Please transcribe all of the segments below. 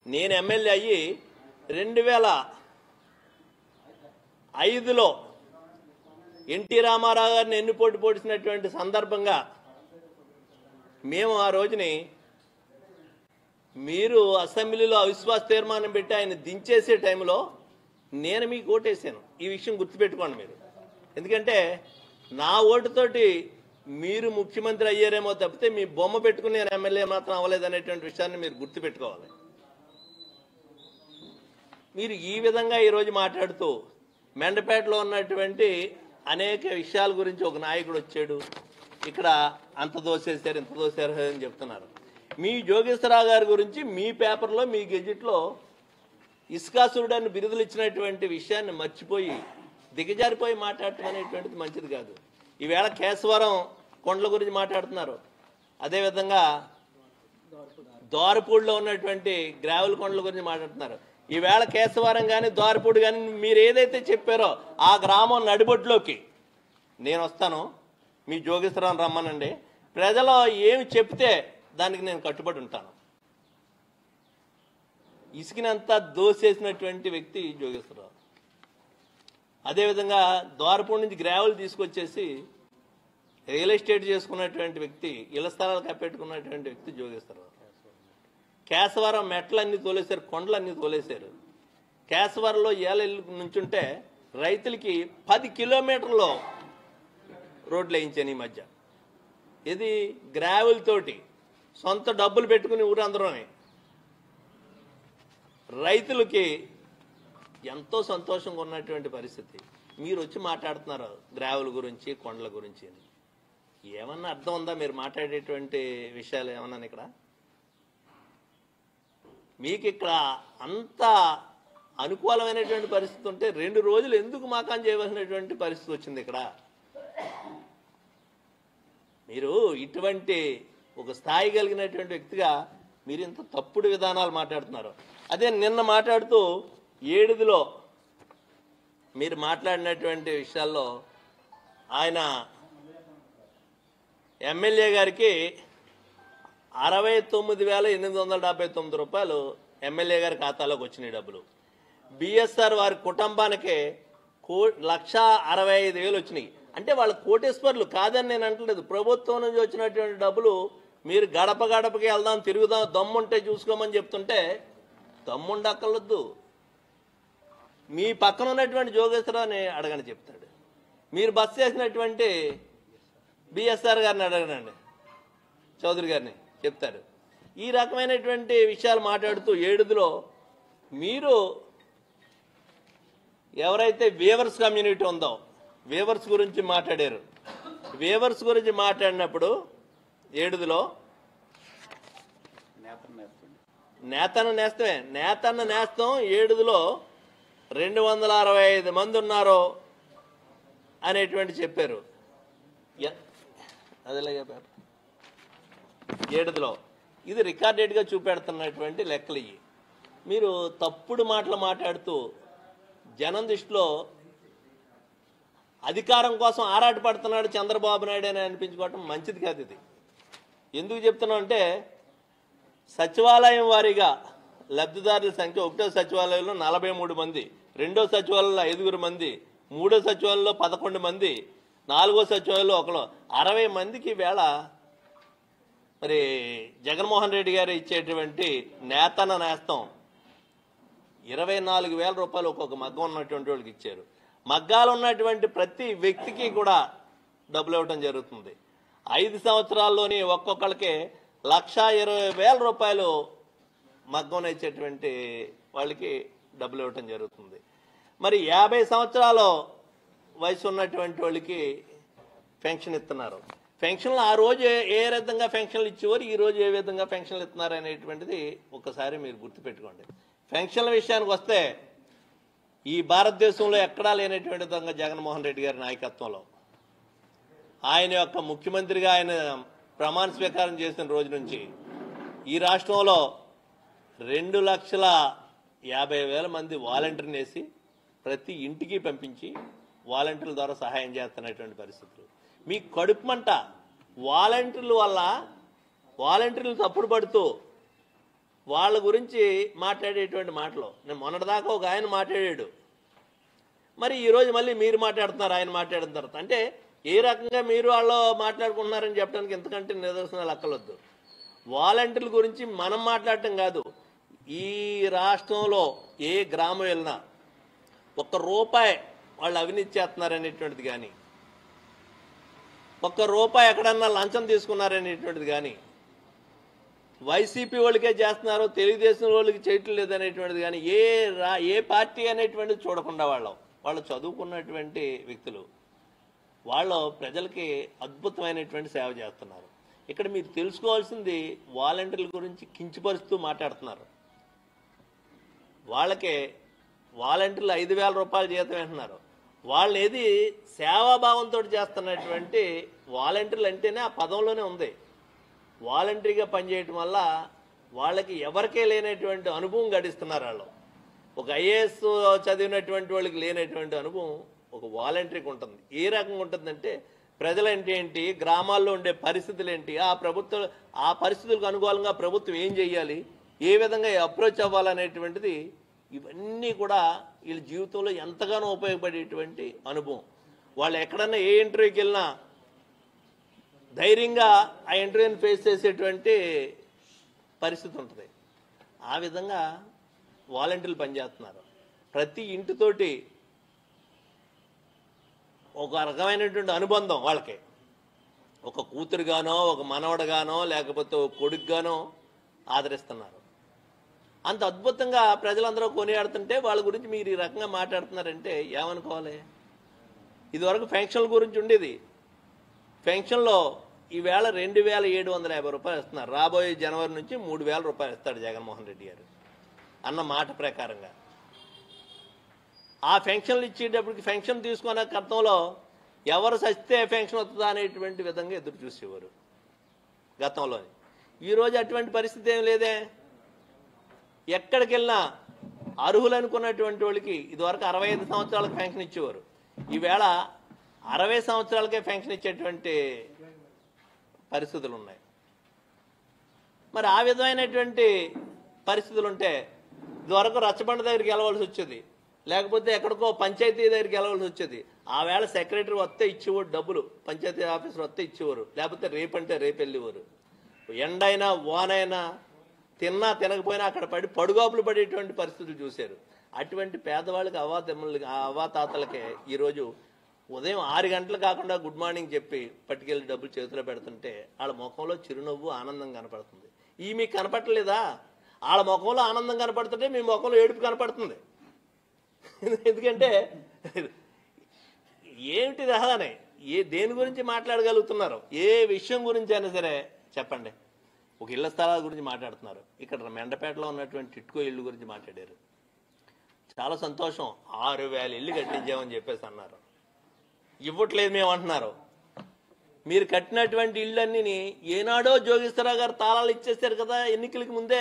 నేను ఎమ్మెల్యే అయ్యి రెండు వేల ఐదులో ఎన్టీ రామారావు గారిని ఎన్నుపోటు పొడిచినటువంటి సందర్భంగా మేము ఆ రోజుని మీరు అసెంబ్లీలో అవిశ్వాస తీర్మానం పెట్టి ఆయన దించేసే టైంలో నేను మీకు ఓటేసాను ఈ విషయం గుర్తుపెట్టుకోండి మీరు ఎందుకంటే నా ఓటుతోటి మీరు ముఖ్యమంత్రి అయ్యారేమో తప్పితే మీ బొమ్మ పెట్టుకుని నేను ఎమ్మెల్యే మాత్రం అవ్వలేదనేటువంటి విషయాన్ని మీరు గుర్తుపెట్టుకోవాలి మీరు ఈ విధంగా ఈరోజు మాట్లాడుతూ మెండపేటలో ఉన్నటువంటి అనేక విషయాల గురించి ఒక నాయకుడు వచ్చాడు ఇక్కడ అంత దోసేశారు ఇంత దోశారు అని చెప్తున్నారు మీ జోగేశ్వరరావు గారి గురించి మీ పేపర్లో మీ గెజిట్లో ఇస్కాసురుడు అని బిరుదులు ఇచ్చినటువంటి విషయాన్ని మర్చిపోయి దిగజారిపోయి మాట్లాడటం అనేటువంటిది మంచిది కాదు ఈవేళ కేశవరం కొండల గురించి మాట్లాడుతున్నారు అదేవిధంగా దోరపూడిలో ఉన్నటువంటి గ్రావెల్ కొండల గురించి మాట్లాడుతున్నారు ఈవేళ కేశవరం కానీ దోరపూడి కానీ మీరు ఏదైతే చెప్పారో ఆ గ్రామం నడిబొడ్లోకి నేను వస్తాను మీ జోగేశ్వరం రమ్మనండి ప్రజలు ఏమి చెప్తే దానికి నేను కట్టుబడి ఉంటాను ఇసుకినంతా దోసేసినటువంటి వ్యక్తి జోగేశ్వరరావు అదేవిధంగా ద్వారపూడి నుంచి గ్రావెల్ తీసుకొచ్చేసి రియల్ ఎస్టేట్ చేసుకున్నటువంటి వ్యక్తి ఇళ్ల స్థలాలు కప్పెట్టుకున్నటువంటి వ్యక్తి జోగేశ్వరరావు కేశవరం మెట్లన్నీ తోలేశారు కొండలన్నీ తోలేశారు కేశవరంలో ఏళ్ళ నుంచుంటే రైతులకి పది కిలోమీటర్లో రోడ్లు వేయించాను ఈ మధ్య ఇది గ్రావెల్ తోటి సొంత డబ్బులు పెట్టుకుని ఊరందరూనే రైతులకి ఎంతో సంతోషంగా ఉన్నటువంటి పరిస్థితి మీరు వచ్చి మాట్లాడుతున్నారు గ్రావెల్ గురించి కొండల గురించి అని ఏమన్నా అర్థం ఉందా మీరు మాట్లాడేటువంటి విషయాలు ఏమన్నా ఇక్కడ మీకు ఇక్కడ అంత అనుకూలమైనటువంటి పరిస్థితి ఉంటే రెండు రోజులు ఎందుకు మాకాన్ చేయవలసినటువంటి పరిస్థితి వచ్చింది ఇక్కడ మీరు ఇటువంటి ఒక స్థాయి కలిగినటువంటి వ్యక్తిగా మీరు ఇంత తప్పుడు విధానాలు మాట్లాడుతున్నారు అదే నిన్న మాట్లాడుతూ ఏడుదిలో మీరు మాట్లాడినటువంటి విషయాల్లో ఆయన ఎమ్మెల్యే గారికి అరవై తొమ్మిది వేల ఎనిమిది వందల డెబ్బై తొమ్మిది రూపాయలు ఎమ్మెల్యే గారి ఖాతాలోకి వచ్చినాయి డబ్బులు బిఎస్ఆర్ వారి కుటుంబానికి కో లక్ష అరవై ఐదు వేలు వచ్చినాయి అంటే వాళ్ళ కోటేశ్వర్లు కాదని నేను అంటలేదు ప్రభుత్వం నుంచి వచ్చినటువంటి డబ్బులు మీరు గడప గడపకి వెళ్దాం తిరుగుదాం దమ్ముంటే చూసుకోమని చెప్తుంటే దమ్ముండక్కర్లొద్దు మీ పక్కన ఉన్నటువంటి జోగేశ్వరరావుని అడగని చెప్తాడు మీరు బస్ చేసినటువంటి బిఎస్ఆర్ గారిని అడగనండి చౌదరి గారిని చెప్తారు ఈ రకమైనటువంటి విషయాలు మాట్లాడుతూ ఏడుదిలో మీరు ఎవరైతే వేవర్స్ కమ్యూనిటీ ఉందో వేవర్స్ గురించి మాట్లాడారు వేవర్స్ గురించి మాట్లాడినప్పుడు ఏడుదిలో నేతన్న నేస్తమే నేతన్న నేస్తం ఏడుదిలో రెండు వందల అరవై ఐదు మంది ఉన్నారు అనేటువంటి చెప్పారు ఎ- అదిలే చెప్పారు ఏడుదిలో ఇది రికార్డెడ్గా చూపెడుతున్నటువంటి లెక్కలు ఇవి మీరు తప్పుడు మాటలు మాట్లాడుతూ జనం దృష్టిలో అధికారం కోసం ఆరాటపడుతున్నాడు చంద్రబాబు నాయుడు అని అనిపించుకోవటం మంచిది కాదు ఇది ఎందుకు చెప్తున్నాం అంటే సచివాలయం వారీగా లబ్ధిదారుల సంఖ్య ఒకటో సచివాలయంలో నలభై మూడు మంది రెండో సచివాలయంలో ఐదుగురు మంది మూడో సచివాలయంలో పదకొండు మంది నాలుగో సచివాలయంలో ఒకరు అరవై మందికి వేళ మరి జగన్మోహన్ రెడ్డి గారు ఇచ్చేటువంటి నేతన నేస్తం ఇరవై నాలుగు వేల రూపాయలు ఒక్కొక్క మగ్గం ఉన్నటువంటి వాళ్ళకి ఇచ్చారు మగ్గాలు ఉన్నటువంటి ప్రతి వ్యక్తికి కూడా డబ్బులు ఇవ్వడం జరుగుతుంది ఐదు సంవత్సరాల్లోని ఒక్కొక్కరికి లక్ష ఇరవై వేల రూపాయలు మగ్గం ఇచ్చేటువంటి వాళ్ళకి డబ్బులు ఇవ్వటం జరుగుతుంది మరి యాభై సంవత్సరాల వయసు ఉన్నటువంటి వాళ్ళకి పెన్షన్ ఇస్తున్నారు పెన్షన్లు ఆ రోజు ఏ- ఏ విధంగా పెన్షన్లు ఇచ్చేవారు ఈ రోజు ఏ విధంగా పెన్షన్లు ఇస్తున్నారు అనేటువంటిది ఒకసారి మీరు గుర్తుపెట్టుకోండి పెన్షన్ల విషయానికి వస్తే ఈ భారతదేశంలో ఎక్కడా లేనటువంటి విధంగా జగన్మోహన్ రెడ్డి గారి నాయకత్వంలో ఆయన యొక్క ముఖ్యమంత్రిగా ఆయన ప్రమాణ స్వీకారం చేసిన రోజు నుంచి ఈ రాష్ట్రంలో రెండు లక్షల యాభై వేల మంది వాలంటీర్ని వేసి ప్రతి ఇంటికి పంపించి వాలంటీర్ల ద్వారా సహాయం చేస్తున్నటువంటి పరిస్థితులు మీ కడుపు మంట వాలంటీర్ల వల్ల వాలంటీర్లు తప్పుడు పడుతూ వాళ్ళ గురించి మాట్లాడేటువంటి మాటలు నేను మొన్నటిదాకా ఒక ఆయన మాట్లాడాడు మరి ఈరోజు మళ్ళీ మీరు మాట్లాడుతున్నారు ఆయన మాట్లాడిన తర్వాత అంటే ఏ రకంగా మీరు వాళ్ళు మాట్లాడుకుంటున్నారని చెప్పడానికి ఎంతకంటే నిదర్శనాలు అక్కలొద్దు వాలంటీర్ల గురించి మనం మాట్లాడటం కాదు ఈ రాష్ట్రంలో ఏ గ్రామం వెళ్ళినా ఒక్క రూపాయి వాళ్ళు అవినీతి చేస్తున్నారనేటువంటిది కానీ ఒక్క రూపాయి ఎక్కడన్నా లంచం తీసుకున్నారనేటువంటిది కానీ వైసీపీ వాళ్ళకే చేస్తున్నారు తెలుగుదేశం వాళ్ళకి చేయటం లేదనేటువంటిది కానీ ఏ రా ఏ పార్టీ అనేటువంటిది చూడకుండా వాళ్ళం వాళ్ళు చదువుకున్నటువంటి వ్యక్తులు వాళ్ళు ప్రజలకి అద్భుతమైనటువంటి సేవ చేస్తున్నారు ఇక్కడ మీరు తెలుసుకోవాల్సింది వాలంటీర్ల గురించి కించపరుస్తూ మాట్లాడుతున్నారు వాళ్ళకి వాలంటీర్లు ఐదు వేల రూపాయలు జీతం అంటున్నారు వాళ్ళని ఏది సేవాభావంతో చేస్తున్నటువంటి వాలంటీర్లు అంటేనే ఆ పదంలోనే ఉంది వాలంటరీగా పనిచేయటం వల్ల వాళ్ళకి ఎవరికే లేనటువంటి అనుభవం గడిస్తున్నారు వాళ్ళు ఒక ఐఏఎస్ చదివినటువంటి వాళ్ళకి లేనటువంటి అనుభవం ఒక వాలంటరీకి ఉంటుంది ఏ రకంగా ఉంటుందంటే ప్రజలంటే ఏంటి గ్రామాల్లో ఉండే పరిస్థితులు ఏంటి ఆ ప్రభుత్వం ఆ పరిస్థితులకు అనుకూలంగా ప్రభుత్వం ఏం చేయాలి ఏ విధంగా అప్రోచ్ అవ్వాలనేటువంటిది ఇవన్నీ కూడా వీళ్ళ జీవితంలో ఎంతగానో ఉపయోగపడేటువంటి అనుభవం వాళ్ళు ఎక్కడన్నా ఏ ఇంటర్వ్యూకి వెళ్ళినా ధైర్యంగా ఆ ఇంటర్వ్యూని ఫేస్ చేసేటువంటి పరిస్థితి ఉంటుంది ఆ విధంగా వాలంటీర్లు పనిచేస్తున్నారు ప్రతి ఇంటితోటి ఒక రకమైనటువంటి అనుబంధం వాళ్ళకి ఒక కూతురుగానో ఒక మనవడగానో లేకపోతే ఒక కొడుకుగానో ఆదరిస్తున్నారు అంత అద్భుతంగా ప్రజలందరూ కొనియాడుతుంటే వాళ్ళ గురించి మీరు ఈ రకంగా మాట్లాడుతున్నారంటే ఏమనుకోవాలి ఇదివరకు ఫెన్షన్ల గురించి ఉండేది పెన్షన్లో ఈవేళ రెండు వేల ఏడు వందల యాభై రూపాయలు ఇస్తున్నారు రాబోయే జనవరి నుంచి మూడు వేల రూపాయలు ఇస్తాడు జగన్మోహన్ రెడ్డి గారు అన్న మాట ప్రకారంగా ఆ ఫెన్షన్లు ఇచ్చేటప్పటికి ఫెన్షన్ తీసుకున్న క్రితంలో ఎవరు సస్తే ఫెన్షన్ వస్తుందా అనేటువంటి విధంగా ఎదురు చూసేవారు గతంలో ఈరోజు అటువంటి పరిస్థితి ఏం లేదే ఎక్కడికి వెళ్ళినా అర్హులు అనుకున్నటువంటి వాళ్ళకి ఇదివరకు అరవై ఐదు సంవత్సరాలకు పెన్షన్ ఇచ్చేవారు ఈవేళ అరవై సంవత్సరాలకే పెన్షన్ ఇచ్చేటువంటి పరిస్థితులు ఉన్నాయి మరి ఆ విధమైనటువంటి పరిస్థితులు ఉంటే ఇదివరకు రచ్చబండ దగ్గరికి వెళ్ళవలసి వచ్చేది లేకపోతే ఎక్కడికో పంచాయతీ దగ్గరికి వెళ్ళవలసి వచ్చేది ఆ వేళ సెక్రటరీ వస్తే ఇచ్చేవాడు డబ్బులు పంచాయతీ ఆఫీసర్ వస్తే ఇచ్చేవారు లేకపోతే రేపంటే రేపు వెళ్ళేవారు ఎండైనా వానైనా తిన్నా తినకపోయినా అక్కడ పడి పడుగోపులు పడేటువంటి పరిస్థితులు చూశారు అటువంటి పేదవాళ్ళకి అవ్వా తెమ్మలకి అవ్వా తాతలకే ఈరోజు ఉదయం ఆరు గంటలు కాకుండా గుడ్ మార్నింగ్ చెప్పి పట్టుకెళ్ళి డబ్బులు చేతిలో పెడుతుంటే వాళ్ళ ముఖంలో చిరునవ్వు ఆనందం కనపడుతుంది ఈ మీకు కనపడలేదా వాళ్ళ ముఖంలో ఆనందం కనపడుతుంటే మీ ముఖంలో ఏడుపు కనపడుతుంది ఎందుకంటే ఏమిటి రహదానే ఏ దేని గురించి మాట్లాడగలుగుతున్నారు ఏ విషయం గురించి అయినా సరే చెప్పండి ఒక ఇళ్ల స్థలాల గురించి మాట్లాడుతున్నారు ఇక్కడ మెండపేటలో ఉన్నటువంటి టిట్కో ఇల్లు గురించి మాట్లాడారు చాలా సంతోషం ఆరు వేల ఇల్లు కట్టించామని చెప్పేసి అన్నారు ఇవ్వట్లేదు మేము అంటున్నారు మీరు కట్టినటువంటి ఇళ్ళన్నీ ఏనాడో జోగిస్తరావు గారు తాళాలు ఇచ్చేసారు కదా ఎన్నికలకి ముందే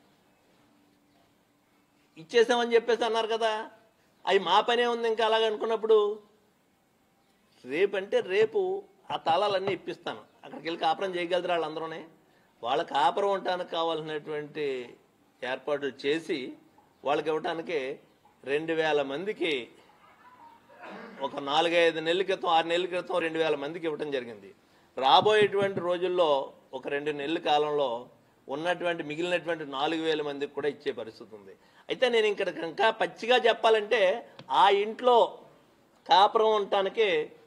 ఇచ్చేసామని చెప్పేసి అన్నారు కదా అవి మా పనే ఉంది ఇంకా అలాగ అనుకున్నప్పుడు రేపంటే రేపు ఆ తాళాలన్నీ ఇప్పిస్తాను అక్కడికి వెళ్ళి కాపురం చేయగలుగుతారు వాళ్ళందరూనే వాళ్ళ కాపురం ఉండటానికి కావాల్సినటువంటి ఏర్పాట్లు చేసి వాళ్ళకి ఇవ్వటానికి రెండు వేల మందికి ఒక నాలుగైదు నెలల క్రితం ఆరు నెలల క్రితం రెండు వేల మందికి ఇవ్వడం జరిగింది రాబోయేటువంటి రోజుల్లో ఒక రెండు నెలల కాలంలో ఉన్నటువంటి మిగిలినటువంటి నాలుగు వేల మందికి కూడా ఇచ్చే పరిస్థితి ఉంది అయితే నేను ఇక్కడ ఇంకా పచ్చిగా చెప్పాలంటే ఆ ఇంట్లో కాపురం ఉండటానికి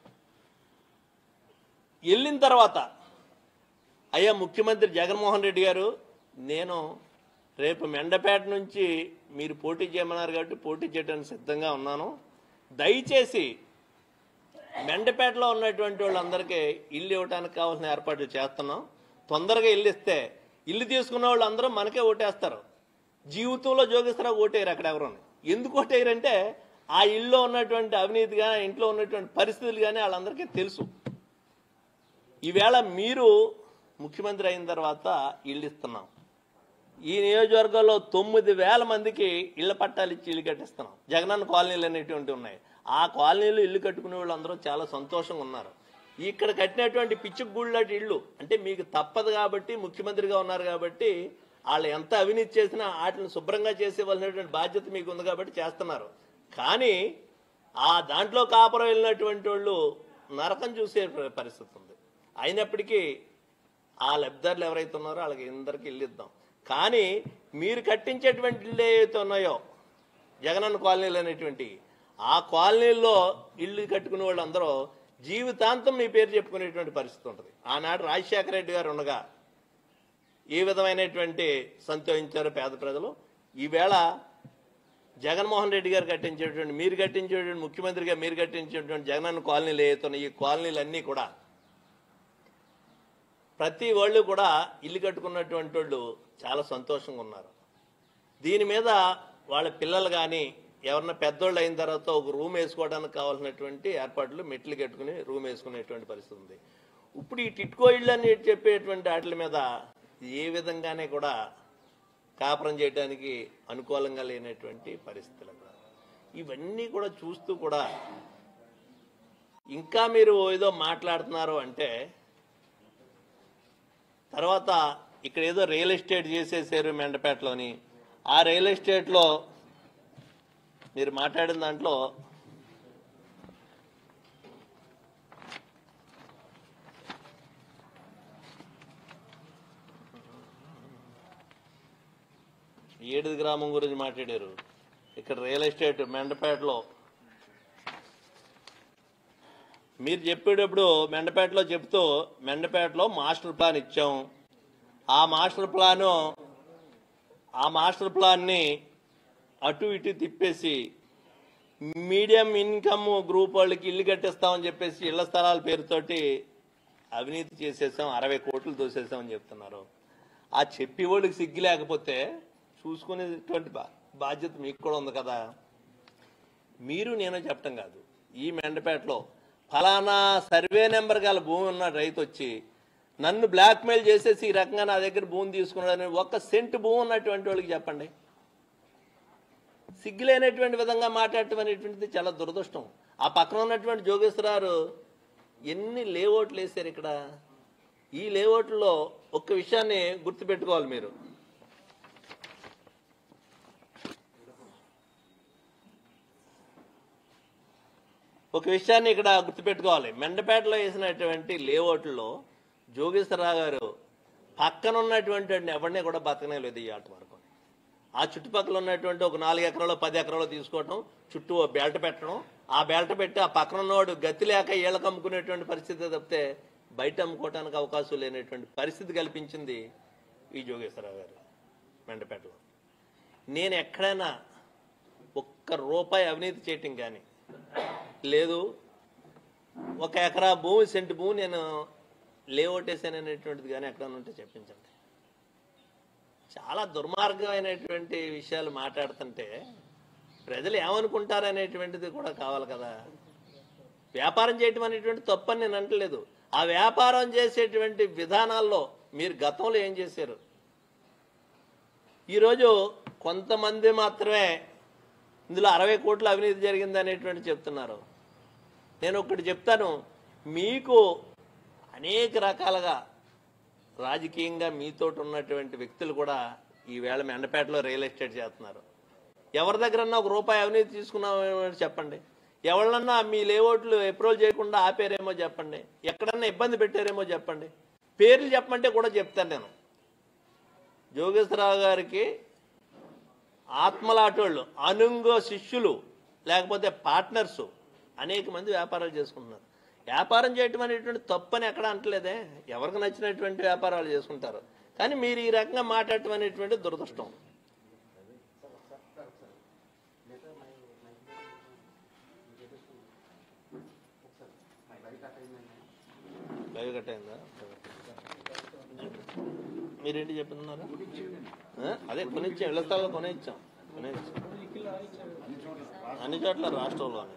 వెళ్ళిన తర్వాత అయ్యా ముఖ్యమంత్రి జగన్మోహన్ రెడ్డి గారు నేను రేపు మెండపేట నుంచి మీరు పోటీ చేయమన్నారు కాబట్టి పోటీ చేయడానికి సిద్ధంగా ఉన్నాను దయచేసి మెండపేటలో ఉన్నటువంటి వాళ్ళందరికీ ఇల్లు ఇవ్వడానికి కావాల్సిన ఏర్పాట్లు చేస్తున్నాం తొందరగా ఇల్లు ఇస్తే ఇల్లు తీసుకున్న వాళ్ళు అందరూ మనకే ఓటేస్తారు జీవితంలో జోగిస్తారా ఓటేయరు అక్కడ ఎవరు ఎందుకు ఓటేయరంటే ఆ ఇల్లు ఉన్నటువంటి అవినీతి కానీ ఇంట్లో ఉన్నటువంటి పరిస్థితులు కానీ వాళ్ళందరికీ తెలుసు ఈవేళ మీరు ముఖ్యమంత్రి అయిన తర్వాత ఇల్లు ఇస్తున్నాం ఈ నియోజకవర్గంలో తొమ్మిది వేల మందికి ఇళ్ల పట్టాలు ఇచ్చి ఇల్లు కట్టిస్తున్నాం జగనన్న కాలనీలు అనేటువంటి ఉన్నాయి ఆ కాలనీలు ఇల్లు కట్టుకునే వాళ్ళందరూ చాలా సంతోషంగా ఉన్నారు ఇక్కడ కట్టినటువంటి పిచ్చి గుళ్ళటి ఇళ్ళు అంటే మీకు తప్పదు కాబట్టి ముఖ్యమంత్రిగా ఉన్నారు కాబట్టి వాళ్ళు ఎంత అవినీతి చేసినా వాటిని శుభ్రంగా చేసేవలసినటువంటి బాధ్యత మీకు ఉంది కాబట్టి చేస్తున్నారు కానీ ఆ దాంట్లో కాపురం వెళ్ళినటువంటి వాళ్ళు నరకం చూసే పరిస్థితి ఉంది అయినప్పటికీ ఆ లబ్ధారులు ఎవరైతే ఉన్నారో వాళ్ళకి అందరికి ఇల్లు ఇద్దాం కానీ మీరు కట్టించేటువంటి ఇల్లు ఏవైతే ఉన్నాయో జగనన్న కాలనీలు అనేటువంటి ఆ కాలనీల్లో ఇల్లు కట్టుకునే వాళ్ళందరూ జీవితాంతం మీ పేరు చెప్పుకునేటువంటి పరిస్థితి ఉంటుంది ఆనాడు రాజశేఖర రెడ్డి గారు ఉండగా ఏ విధమైనటువంటి సంతోషించారు పేద ప్రజలు ఈవేళ జగన్మోహన్ రెడ్డి గారు కట్టించేటువంటి మీరు కట్టించేటువంటి ముఖ్యమంత్రిగా మీరు కట్టించేటువంటి జగనన్న కాలనీలు ఏవైతున్నాయి ఈ కాలనీలన్నీ కూడా ప్రతి వాళ్ళు కూడా ఇల్లు కట్టుకున్నటువంటి వాళ్ళు చాలా సంతోషంగా ఉన్నారు దీని మీద వాళ్ళ పిల్లలు కానీ ఎవరన్నా పెద్దోళ్ళు అయిన తర్వాత ఒక రూమ్ వేసుకోవడానికి కావాల్సినటువంటి ఏర్పాట్లు మెట్లు కట్టుకుని రూమ్ వేసుకునేటువంటి పరిస్థితి ఉంది ఇప్పుడు ఈ టిట్కో ఇళ్ళు అని చెప్పేటువంటి వాటి మీద ఏ విధంగానే కూడా కాపురం చేయడానికి అనుకూలంగా లేనటువంటి పరిస్థితులు అక్కడ. ఇవన్నీ కూడా చూస్తూ కూడా ఇంకా మీరు ఏదో మాట్లాడుతున్నారు అంటే తర్వాత ఇక్కడ ఏదో రియల్ ఎస్టేట్ చేసేసారు మెండపేటలోని ఆ రియల్ ఎస్టేట్లో మీరు మాట్లాడిన దాంట్లో ఏడుది గ్రామం గురించి మాట్లాడారు ఇక్కడ రియల్ ఎస్టేట్ మెండపేటలో మీరు చెప్పేటప్పుడు మెండపేటలో చెప్తూ మెండపేటలో మాస్టర్ ప్లాన్ ఇచ్చాం ఆ మాస్టర్ ప్లాను ఆ మాస్టర్ ప్లాన్ని అటు ఇటు తిప్పేసి మీడియం ఇన్కమ్ గ్రూప్ వాళ్ళకి ఇల్లు కట్టిస్తామని చెప్పేసి ఇళ్ల స్థలాల పేరుతోటి అవినీతి చేసేసాం అరవై కోట్లు దోసేసామని చెప్తున్నారు ఆ చెప్పి వాళ్ళకి సిగ్గు లేకపోతే చూసుకునేటువంటి బా- బాధ్యత మీకు కూడా ఉంది కదా మీరు నేను చెప్పటం కాదు ఈ మెండపేటలో ఫలానా సర్వే నెంబర్ గల భూమి ఉన్న రైతు వచ్చి నన్ను బ్లాక్మెయిల్ చేసేసి ఈ రకంగా నా దగ్గర భూమి తీసుకున్నాడని ఒక్క సెంటు భూమి ఉన్నటువంటి వాళ్ళకి చెప్పండి సిగ్గులేనటువంటి విధంగా మాట్లాడటం అనేటువంటిది చాలా దురదృష్టం ఆ పక్కన ఉన్నటువంటి జోగేశ్వరారు ఎన్ని లేఅవుట్లు వేశారు ఇక్కడ ఈ లేఅవుట్లో ఒక్క విషయాన్ని గుర్తుపెట్టుకోవాలి మీరు ఒక విషయాన్ని ఇక్కడ గుర్తుపెట్టుకోవాలి మెండపేటలో వేసినటువంటి లేఅవుట్లో జోగేశ్వరరావు గారు పక్కన ఉన్నటువంటి వాడిని ఎవరిని కూడా బతకనే లేదు ఈ ఆట వరకు ఆ చుట్టుపక్కల ఉన్నటువంటి ఒక నాలుగు ఎకరాలు పది ఎకరాలు తీసుకోవటం చుట్టూ ఓ బెల్ట్ పెట్టడం ఆ బెల్ట్ పెట్టి ఆ పక్కన ఉన్నవాడు గతి లేక ఏళ్ళకి అమ్ముకునేటువంటి పరిస్థితి తప్పితే బయట అమ్ముకోవడానికి అవకాశం లేనటువంటి పరిస్థితి కల్పించింది ఈ జోగేశ్వరరావు గారు మెండపేటలో నేను ఎక్కడైనా ఒక్క రూపాయి అవినీతి చేయటం కానీ లేదు ఒక ఎకరా భూమి సెంటు భూమి నేను లేఅవుట్ వేసాను అనేటువంటిది కానీ ఎక్కడైనా ఉంటే చెప్పించండి చాలా దుర్మార్గమైనటువంటి విషయాలు మాట్లాడుతుంటే ప్రజలు ఏమనుకుంటారు అనేటువంటిది కూడా కావాలి కదా వ్యాపారం చేయటం అనేటువంటి తప్పని నేను అంటలేదు ఆ వ్యాపారం చేసేటువంటి విధానాల్లో మీరు గతంలో ఏం చేశారు ఈరోజు కొంతమంది మాత్రమే ఇందులో అరవై కోట్ల అవినీతి జరిగింది అనేటువంటి చెప్తున్నారు నేను ఒకటి చెప్తాను మీకు అనేక రకాలుగా రాజకీయంగా మీతో ఉన్నటువంటి వ్యక్తులు కూడా ఈవేళ మెండపేటలో రియల్ ఎస్టేట్ చేస్తున్నారు ఎవరి దగ్గరన్నా ఒక రూపాయి అవినీతి తీసుకున్నామో చెప్పండి ఎవరినన్నా మీ లేఅవుట్లు అప్రూవల్ చేయకుండా ఆపేరేమో చెప్పండి ఎక్కడన్నా ఇబ్బంది పెట్టారేమో చెప్పండి పేర్లు చెప్పమంటే కూడా చెప్తాను నేను జోగేశ్వరరావు గారికి ఆత్మలాటోళ్ళు అనుంగో శిష్యులు లేకపోతే పార్ట్నర్స్ అనేక మంది వ్యాపారాలు చేసుకుంటున్నారు వ్యాపారం చేయటం అనేటువంటి తప్పని ఎక్కడ అంటలేదే ఎవరికి నచ్చినటువంటి వ్యాపారాలు చేసుకుంటారు కానీ మీరు ఈ రకంగా మాట్లాడటం అనేటువంటి దురదృష్టం లైవ్ కట్ అయిందా మీరేంటి చెప్తున్నారు ఆ? అదే కొనిచ్చాం ఇళ్ల స్థలాలు కొనిచ్చాం కొనిచ్చాం అన్ని చోట్ల రాష్ట్రంలోనే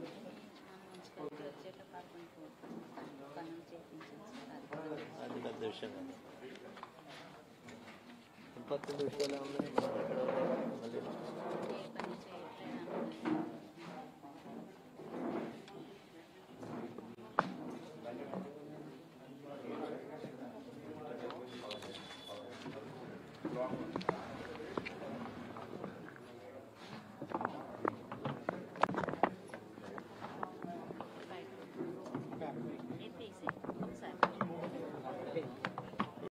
అది పెద్ద విషయం కాదు పెద్ద విషయాలు ఏమున్నాయి? మనం ఎక్కడ మళ్ళీ